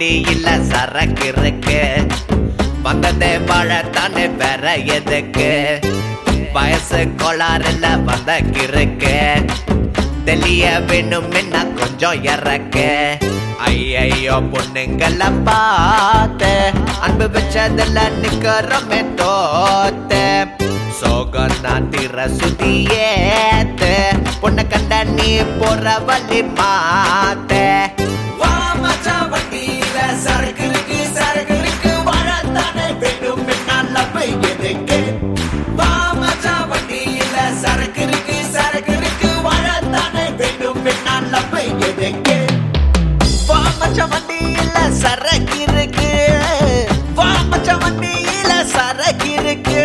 வண்டியில சரக்கு இருக்கு வந்ததே வாழத்தானே வேற எதுக்கு வயசு கோளாறுல வந்த கிறுக்கு தெளிய வேணும் என்ன கொஞ்சம் இறக்கு ஐயையோ பொண்ணுங்கள பார்த்து அன்பு வச்சதுல நிக்கிறோமே தோத்து சோகம் நான் திற சுதியேத்து பொண்ணை கண்ட நீ போற வழி மாத்த வா மச்சான் வண்டியில சரக்கு இருக்கு சரக்கு இருக்கு வாழத்தானே வேணும் நல்ல எதுக்கு வா மச்சான் வண்டியில சரக்கு இருக்கு சரக்கு இருக்கு வாழத்தானே வேணும் நல்ல எதுக்கு வா மச்சான் வண்டியில சரக்கு இருக்கு வா மச்சான் வண்டியில சரக்கு இருக்கு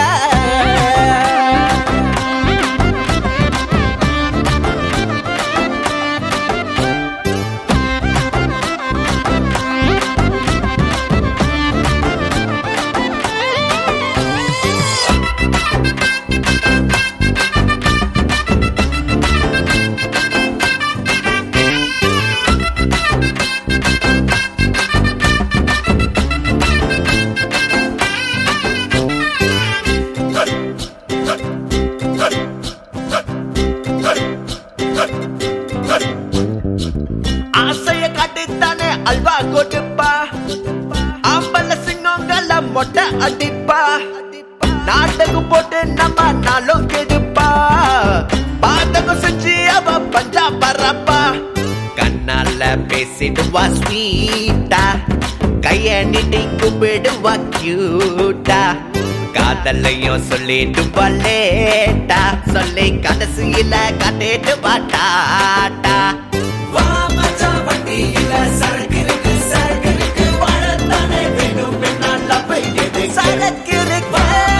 ஆசைய காட்டித்தானே அல்வா கொடுப்பா ஆம்பள சிங்கங்கள மொட்டை அடிப்பா நாட்டகம் போட்டு நம்ம நாளும் கெடுப்பா பாத்தகம் செஞ்சு அவ பஞ்சா பரப்பா கண்ணால பேசிடுவா ஸ்வீட்டா கைய நீட்டி கும்பிடுவா கியூட்டா காதலையும் சொல்லிடுவா லேட்டா சொல்லி கடைசியில காட்டிடுவா டாட்டா வா மச்சான் வண்டியில சரக்கு இருக்கு சரக்கு இருக்கு வாழத்தானே வேணும் நல்ல பையது சரக்கு இருக்கு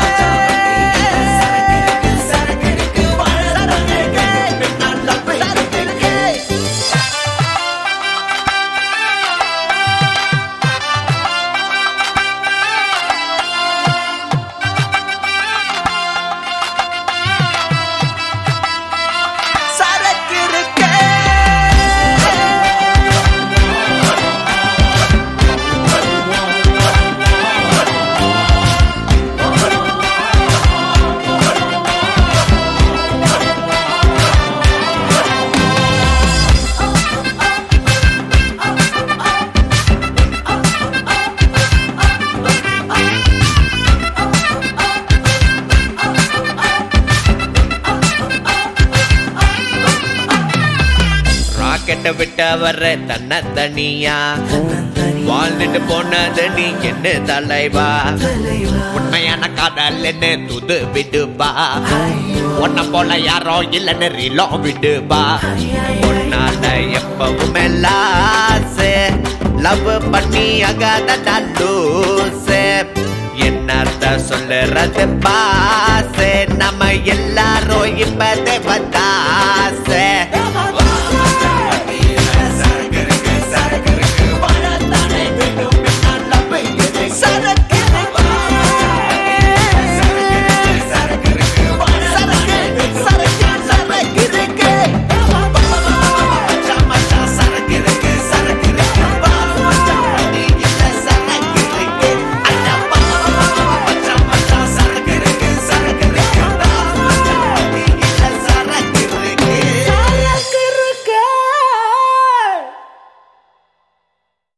சரக்கு இருக்கு வாழத்தானே வேணும் நல்ல பையது சரக்கு இருக்கு ராக்கெட்டை விட்டு வர்ற தன்ன தனியா வாழ்ந்துட்டு போனது நீ என்ன தலைவா உண்மையான காதல் என்ன துது விடுபா உன்னை போல யாரோ இல்லைன்னு ரீலோ விடுபா உன்னால எப்பவுமே லாசு லவ் பண்ணி அகாத லூசு என்னத்த சொல்லுறது பாசு நம்ம எல்லாரும் இப்ப தேவதா